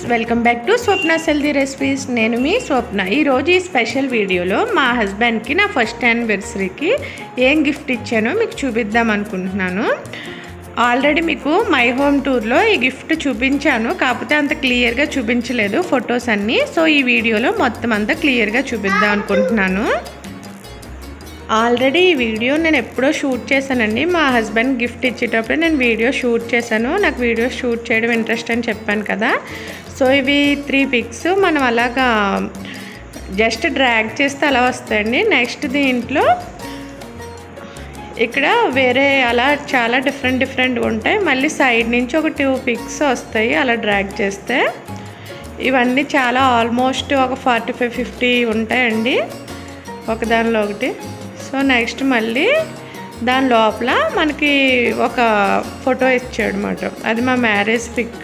welcome back to Swapna సెల్దీ recipes నేను మీ స్వప్న ఈరోజు ఈ స్పెషల్ వీడియోలో మా హస్బెండ్కి నా ఫస్ట్ యానివర్సరీకి ఏం గిఫ్ట్ ఇచ్చానో మీకు చూపిద్దాం అనుకుంటున్నాను ఆల్రెడీ మీకు మై హోమ్ టూర్లో ఈ గిఫ్ట్ చూపించాను కాకపోతే అంత క్లియర్గా చూపించలేదు ఫొటోస్ అన్నీ సో ఈ వీడియోలో మొత్తం అంతా క్లియర్గా చూపిద్దాం అనుకుంటున్నాను ఆల్రెడీ ఈ వీడియో నేను ఎప్పుడో షూట్ చేశానండి మా హస్బెండ్ గిఫ్ట్ ఇచ్చేటప్పుడు నేను వీడియో షూట్ చేశాను నాకు వీడియో షూట్ చేయడం ఇంట్రెస్ట్ అని చెప్పాను కదా సో ఇవి త్రీ పిక్స్ మనం అలాగా జస్ట్ డ్రాగ్ చేస్తే అలా వస్తాయండి నెక్స్ట్ దీంట్లో ఇక్కడ వేరే అలా చాలా డిఫరెంట్ డిఫరెంట్ ఉంటాయి మళ్ళీ సైడ్ నుంచి ఒక టూ పిక్స్ వస్తాయి అలా డ్రాగ్ చేస్తే ఇవన్నీ చాలా ఆల్మోస్ట్ ఒక ఫార్టీ ఫైవ్ ఫిఫ్టీ ఉంటాయండి ఒకదానిలో ఒకటి సో నెక్స్ట్ మళ్ళీ దాని లోపల మనకి ఒక ఫోటో ఇచ్చాడు అనమాట అది మా మ్యారేజ్ పిక్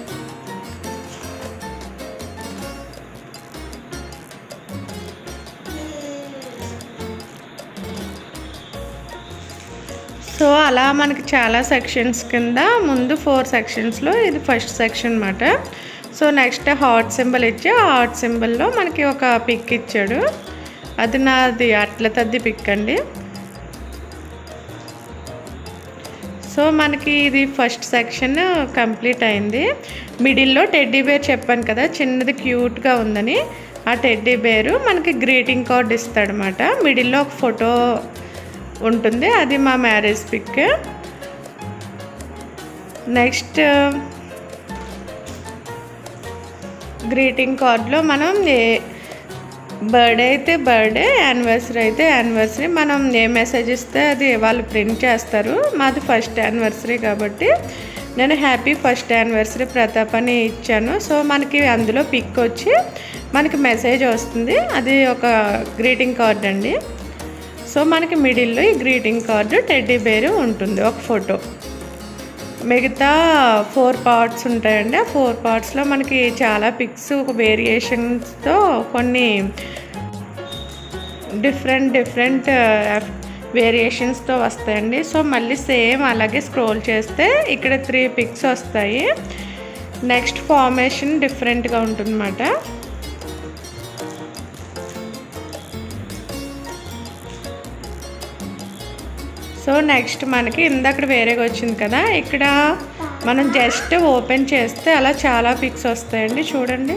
సో అలా మనకి చాలా సెక్షన్స్ కింద ముందు ఫోర్ సెక్షన్స్లో ఇది ఫస్ట్ సెక్షన్ అనమాట సో నెక్స్ట్ హార్ట్ సింబల్ ఇచ్చి ఆ హార్ట్ సింబల్లో మనకి ఒక పిక్ ఇచ్చాడు అది నాది అట్ల తద్ది పిక్ అండి సో మనకి ఇది ఫస్ట్ సెక్షన్ కంప్లీట్ అయింది మిడిల్లో టెడ్డీ బేర్ చెప్పాను కదా చిన్నది క్యూట్గా ఉందని ఆ టెడ్డీ బేరు మనకి గ్రీటింగ్ కార్డ్ ఇస్తాడనమాట మిడిల్లో ఒక ఫోటో ఉంటుంది అది మా మ్యారేజ్ పిక్ నెక్స్ట్ గ్రీటింగ్ కార్డ్లో మనం ఏ బర్త్డే అయితే బర్త్డే యానివర్సరీ అయితే యానివర్సరీ మనం ఏ మెసేజ్ ఇస్తే అది వాళ్ళు ప్రింట్ చేస్తారు మాది ఫస్ట్ యానివర్సరీ కాబట్టి నేను హ్యాపీ ఫస్ట్ యానివర్సరీ ప్రతాప్ అని ఇచ్చాను సో మనకి అందులో పిక్ వచ్చి మనకి మెసేజ్ వస్తుంది అది ఒక గ్రీటింగ్ కార్డ్ అండి సో మనకి మిడిల్లో ఈ గ్రీటింగ్ కార్డు టెడ్డీ బేరు ఉంటుంది ఒక ఫోటో మిగతా ఫోర్ పార్ట్స్ ఉంటాయండి ఆ ఫోర్ పార్ట్స్లో మనకి చాలా పిక్స్ ఒక వేరియేషన్స్తో కొన్ని డిఫరెంట్ డిఫరెంట్ వేరియేషన్స్తో వస్తాయండి సో మళ్ళీ సేమ్ అలాగే స్క్రోల్ చేస్తే ఇక్కడ త్రీ పిక్స్ వస్తాయి నెక్స్ట్ ఫార్మేషన్ డిఫరెంట్గా ఉంటుందన్నమాట సో నెక్స్ట్ మనకి ఇందక్కడ వేరేగా వచ్చింది కదా ఇక్కడ మనం జస్ట్ ఓపెన్ చేస్తే అలా చాలా పిక్స్ వస్తాయండి చూడండి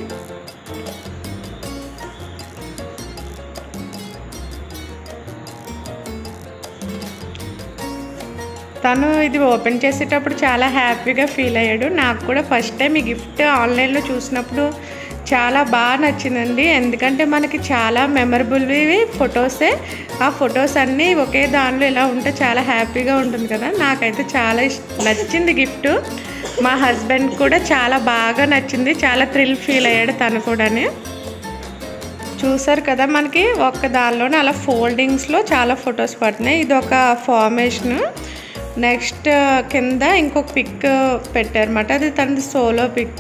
తను ఇది ఓపెన్ చేసేటప్పుడు చాలా హ్యాపీగా ఫీల్ అయ్యాడు నాకు కూడా ఫస్ట్ టైం ఈ గిఫ్ట్ ఆన్లైన్లో చూసినప్పుడు చాలా బాగా నచ్చిందండి ఎందుకంటే మనకి చాలా మెమరబుల్వి ఫొటోసే ఆ ఫొటోస్ అన్నీ ఒకే దానిలో ఇలా ఉంటే చాలా హ్యాపీగా ఉంటుంది కదా నాకైతే చాలా నచ్చింది గిఫ్ట్ మా హస్బెండ్ కూడా చాలా బాగా నచ్చింది చాలా థ్రిల్ ఫీల్ అయ్యాడు తను కూడాని చూసారు కదా మనకి ఒక్క దానిలోనే అలా ఫోల్డింగ్స్లో చాలా ఫొటోస్ పడుతున్నాయి ఇది ఒక ఫార్మేషన్ నెక్స్ట్ కింద ఇంకొక పిక్ పెట్టారన్నమాట అది తనది సోలో పిక్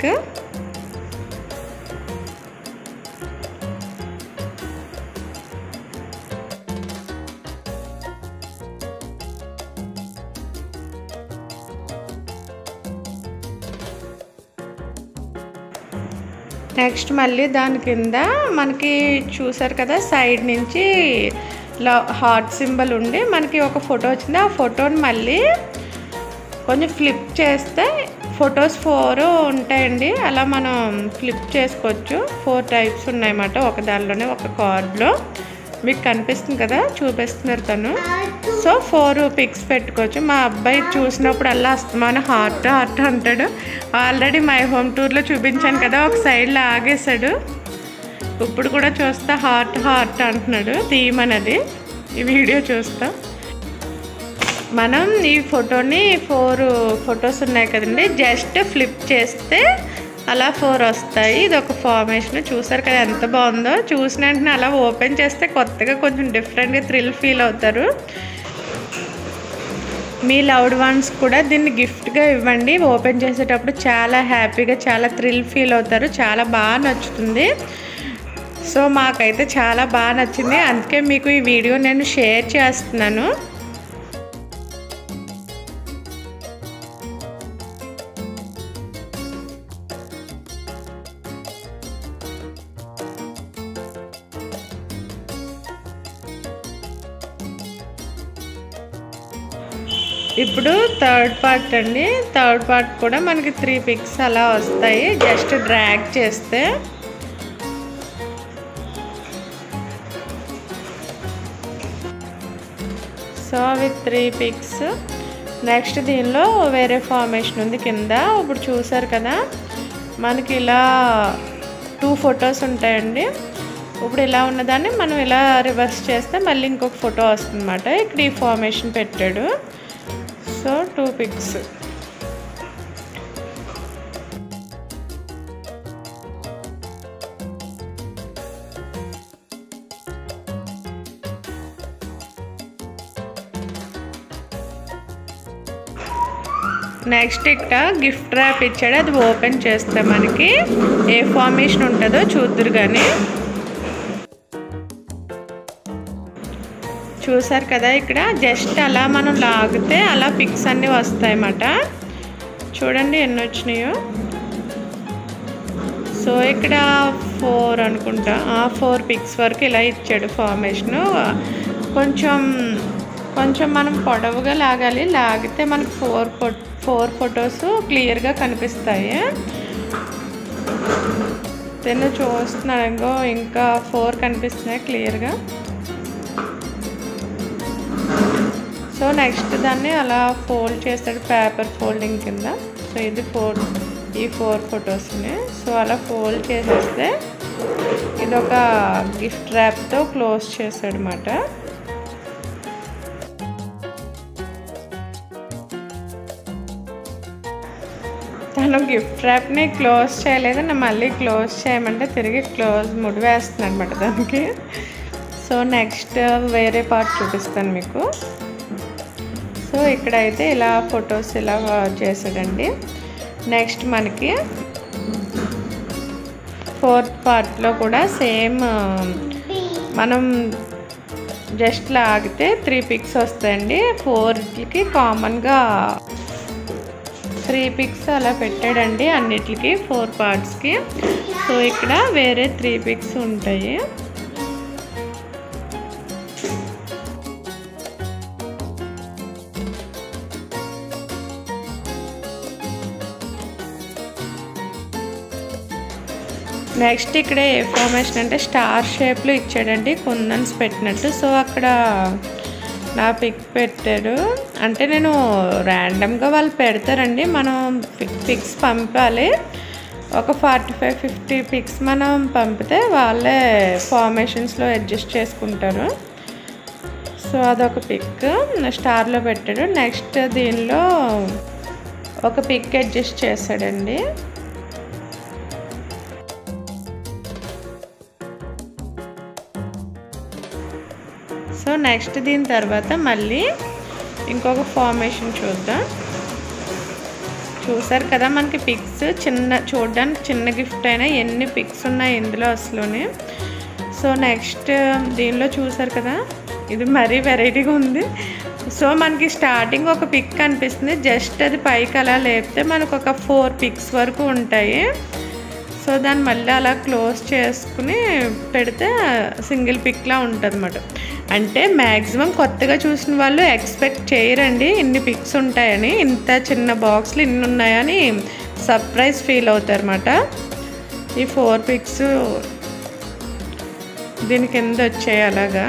నెక్స్ట్ మళ్ళీ దాని కింద మనకి చూసారు కదా సైడ్ నుంచి హార్ట్ సింబల్ ఉండి మనకి ఒక ఫోటో వచ్చింది ఆ ఫోటోని మళ్ళీ కొంచెం ఫ్లిప్ చేస్తే ఫొటోస్ ఫోర్ ఉంటాయండి అలా మనం ఫ్లిప్ చేసుకోవచ్చు ఫోర్ టైప్స్ ఉన్నాయన్నమాట ఒక దానిలోనే ఒక కార్డ్లో మీకు కనిపిస్తుంది కదా చూపిస్తున్నారు తను సో ఫోర్ పిక్స్ పెట్టుకోవచ్చు మా అబ్బాయి చూసినప్పుడు అలా అస్తమాన హార్ట్ హార్ట్ అంటాడు ఆల్రెడీ మై హోమ్ టూర్లో చూపించాను కదా ఒక సైడ్లో ఆగేశాడు ఇప్పుడు కూడా చూస్తా హార్ట్ హార్ట్ అంటున్నాడు తీయమన్నది ఈ వీడియో చూస్తా మనం ఈ ఫోటోని ఫోర్ ఫొటోస్ ఉన్నాయి కదండి జస్ట్ ఫ్లిప్ చేస్తే అలా ఫోర్ వస్తాయి ఇది ఒక ఫార్మేషన్ చూసారు కదా ఎంత బాగుందో చూసిన వెంటనే అలా ఓపెన్ చేస్తే కొత్తగా కొంచెం డిఫరెంట్గా థ్రిల్ ఫీల్ అవుతారు మీ లవ్డ్ వన్స్ కూడా దీన్ని గిఫ్ట్గా ఇవ్వండి ఓపెన్ చేసేటప్పుడు చాలా హ్యాపీగా చాలా థ్రిల్ ఫీల్ అవుతారు చాలా బాగా నచ్చుతుంది సో మాకైతే చాలా బాగా నచ్చింది అందుకే మీకు ఈ వీడియో నేను షేర్ చేస్తున్నాను ఇప్పుడు థర్డ్ పార్ట్ అండి థర్డ్ పార్ట్ కూడా మనకి త్రీ పిక్స్ అలా వస్తాయి జస్ట్ డ్రాగ్ చేస్తే సో అవి త్రీ పిక్స్ నెక్స్ట్ దీనిలో వేరే ఫార్మేషన్ ఉంది కింద ఇప్పుడు చూసారు కదా మనకి ఇలా టూ ఫొటోస్ ఉంటాయండి ఇప్పుడు ఇలా ఉన్నదాన్ని మనం ఇలా రివర్స్ చేస్తే మళ్ళీ ఇంకొక ఫోటో వస్తుందన్నమాట ఇక్కడ ఈ ఫార్మేషన్ పెట్టాడు సో టూ పిక్స్ నెక్స్ట్ ఇక్కడ గిఫ్ట్ ర్యాప్ ఇచ్చాడు అది ఓపెన్ చేస్తే మనకి ఏ ఫార్మేషన్ ఉంటుందో చూద్దరు కానీ చూసారు కదా ఇక్కడ జస్ట్ అలా మనం లాగితే అలా పిక్స్ అన్నీ వస్తాయన్నమాట చూడండి ఎన్ని వచ్చినాయో సో ఇక్కడ ఫోర్ అనుకుంటా ఫోర్ పిక్స్ వరకు ఇలా ఇచ్చాడు ఫార్మేషను కొంచెం కొంచెం మనం పొడవుగా లాగాలి లాగితే మనకు ఫోర్ ఫోర్ ఫొటోస్ క్లియర్గా కనిపిస్తాయి నేను చూస్తున్నాను ఇంకో ఇంకా ఫోర్ కనిపిస్తున్నాయి క్లియర్గా సో నెక్స్ట్ దాన్ని అలా ఫోల్డ్ చేస్తాడు పేపర్ ఫోల్డింగ్ కింద సో ఇది ఫోర్ ఈ ఫోర్ ఫొటోస్ని సో అలా ఫోల్డ్ చేసేస్తే ఇది ఒక గిఫ్ట్ ర్యాప్తో క్లోజ్ చేశాడు అనమాట తను గిఫ్ట్ ర్యాప్ని క్లోజ్ చేయలేదు నేను మళ్ళీ క్లోజ్ చేయమంటే తిరిగి క్లోజ్ ముడి వేస్తున్నాను అనమాట దానికి సో నెక్స్ట్ వేరే పార్ట్ చూపిస్తాను మీకు సో ఇక్కడైతే ఇలా ఫొటోస్ ఇలా చేసాడండి నెక్స్ట్ మనకి ఫోర్త్ పార్ట్లో కూడా సేమ్ మనం జస్ట్ లాగితే త్రీ పిక్స్ వస్తాయండి ఫోర్కి కామన్గా త్రీ పిక్స్ అలా పెట్టాడండి అన్నిటికి ఫోర్ పార్ట్స్కి సో ఇక్కడ వేరే త్రీ పిక్స్ ఉంటాయి నెక్స్ట్ ఇక్కడ ఏ ఫార్మేషన్ అంటే స్టార్ షేప్లో ఇచ్చాడండి కుందన్స్ పెట్టినట్టు సో అక్కడ నా పిక్ పెట్టాడు అంటే నేను ర్యాండమ్గా వాళ్ళు పెడతారండి మనం పిక్స్ పంపాలి ఒక ఫార్టీ ఫైవ్ ఫిఫ్టీ పిక్స్ మనం పంపితే వాళ్ళే ఫార్మేషన్స్లో అడ్జస్ట్ చేసుకుంటారు సో అదొక పిక్ స్టార్లో పెట్టాడు నెక్స్ట్ దీనిలో ఒక పిక్ అడ్జస్ట్ చేశాడండి సో నెక్స్ట్ దీని తర్వాత మళ్ళీ ఇంకొక ఫార్మేషన్ చూద్దాం చూసారు కదా మనకి పిక్స్ చిన్న చూడడానికి చిన్న గిఫ్ట్ అయినా ఎన్ని పిక్స్ ఉన్నాయి ఇందులో అసలునే సో నెక్స్ట్ దీనిలో చూసారు కదా ఇది మరీ వెరైటీగా ఉంది సో మనకి స్టార్టింగ్ ఒక పిక్ కనిపిస్తుంది జస్ట్ అది పైకి అలా లేపితే మనకు ఒక ఫోర్ పిక్స్ వరకు ఉంటాయి సో దాన్ని మళ్ళీ అలా క్లోజ్ చేసుకుని పెడితే సింగిల్ పిక్లా ఉంటుంది అన్నమాట అంటే మ్యాక్సిమం కొత్తగా చూసిన వాళ్ళు ఎక్స్పెక్ట్ చేయరండి ఇన్ని పిక్స్ ఉంటాయని ఇంత చిన్న బాక్స్లు ఇన్ని ఉన్నాయని సర్ప్రైజ్ ఫీల్ అవుతారు అనమాట ఈ ఫోర్ పిక్స్ దీని కింద వచ్చాయి అలాగా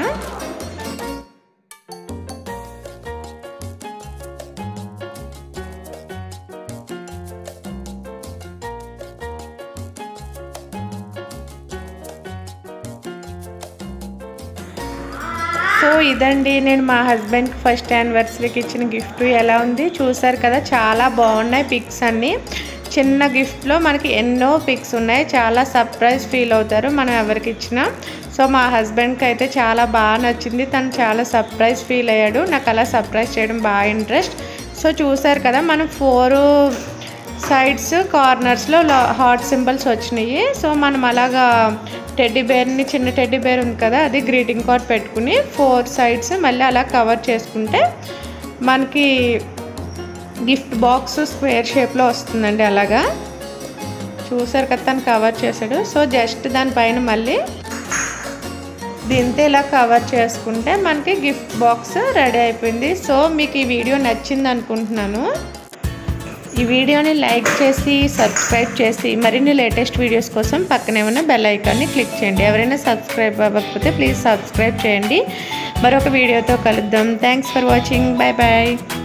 సో ఇదండి నేను మా హస్బెండ్కి ఫస్ట్ యానివర్సరీకి ఇచ్చిన గిఫ్ట్ ఎలా ఉంది చూసారు కదా చాలా బాగున్నాయి పిక్స్ అన్నీ చిన్న గిఫ్ట్లో మనకి ఎన్నో పిక్స్ ఉన్నాయి చాలా సర్ప్రైజ్ ఫీల్ అవుతారు మనం ఎవరికి ఇచ్చినా సో మా హస్బెండ్కి అయితే చాలా బాగా నచ్చింది తను చాలా సర్ప్రైజ్ ఫీల్ అయ్యాడు నాకు అలా సర్ప్రైజ్ చేయడం బాగా ఇంట్రెస్ట్ సో చూసారు కదా మనం ఫోర్ సైడ్స్ కార్నర్స్లో హార్ట్ సింబల్స్ వచ్చినాయి సో మనం అలాగా టెడ్డీ బేర్ని చిన్న టెడ్డీ బేర్ ఉంది కదా అది గ్రీటింగ్ కార్డ్ పెట్టుకుని ఫోర్ సైడ్స్ మళ్ళీ అలా కవర్ చేసుకుంటే మనకి గిఫ్ట్ బాక్స్ స్క్వేర్ షేప్లో వస్తుందండి అలాగా చూసారు కదా తను కవర్ చేశాడు సో జస్ట్ దానిపైన మళ్ళీ దీంతో ఇలా కవర్ చేసుకుంటే మనకి గిఫ్ట్ బాక్స్ రెడీ అయిపోయింది సో మీకు ఈ వీడియో నచ్చింది అనుకుంటున్నాను ఈ వీడియోని లైక్ చేసి సబ్స్క్రైబ్ చేసి మరిన్ని లేటెస్ట్ వీడియోస్ కోసం పక్కనే ఉన్న బెల్ ఐకాన్ని క్లిక్ చేయండి ఎవరైనా సబ్స్క్రైబ్ అవ్వకపోతే ప్లీజ్ సబ్స్క్రైబ్ చేయండి మరొక వీడియోతో కలుద్దాం thanks for watching bye bye